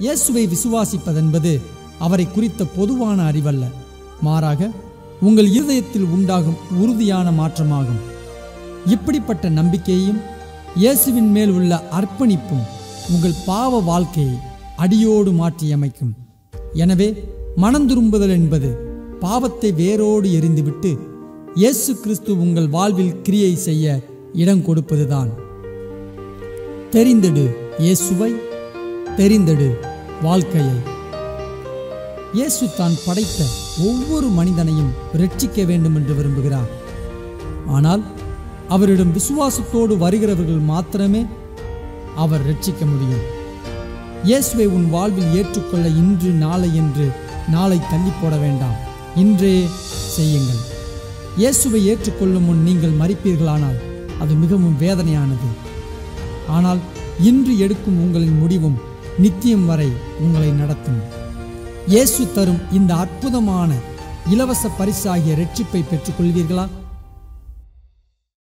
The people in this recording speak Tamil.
இயேசுவை விசுவாசிப்பதென்பது அவரை குறித்த பொதுவான அறிவல்ல மாறாக உங்கள் இருதயத்தில் உண்டாகும் உறுதியான மாற்றமாகும் இப்படிப்பட்ட நம்பிக்கையும் இயேசுவின் மேல் உள்ள அர்ப்பணிப்பும் உங்கள் பாவ வாழ்க்கையை அடியோடு மாற்றியமைக்கும் எனவே மனந்துரும்புதல் என்பது பாவத்தை வேரோடு எறிந்துவிட்டு இயேசு கிறிஸ்து உங்கள் வாழ்வில் கிரியை செய்ய இடம் கொடுப்பதுதான் தெரிந்தெடு இயேசுவை தெரிந்தெடு வாழ்க்கையை இயேசு தான் படைத்த ஒவ்வொரு மனிதனையும் ரட்சிக்க வேண்டும் என்று விரும்புகிறார் ஆனால் அவரிடம் விசுவாசத்தோடு வருகிறவர்கள் மாத்திரமே அவர் ரட்சிக்க முடியும் இயேசுவை உன் வாழ்வில் ஏற்றுக்கொள்ள இன்று நாளை என்று நாளை தள்ளி போட வேண்டாம் இன்றே செய்யுங்கள் இயேசுவை ஏற்றுக்கொள்ளும் முன் நீங்கள் மறிப்பீர்களானால் அது மிகவும் வேதனையானது ஆனால் இன்று எடுக்கும் உங்களின் முடிவும் நித்தியம் வரை உங்களை நடத்தும் இயேசு தரும் இந்த அற்புதமான இலவச பரிசாகிய ரட்சிப்பை பெற்றுக்கொள்வீர்களா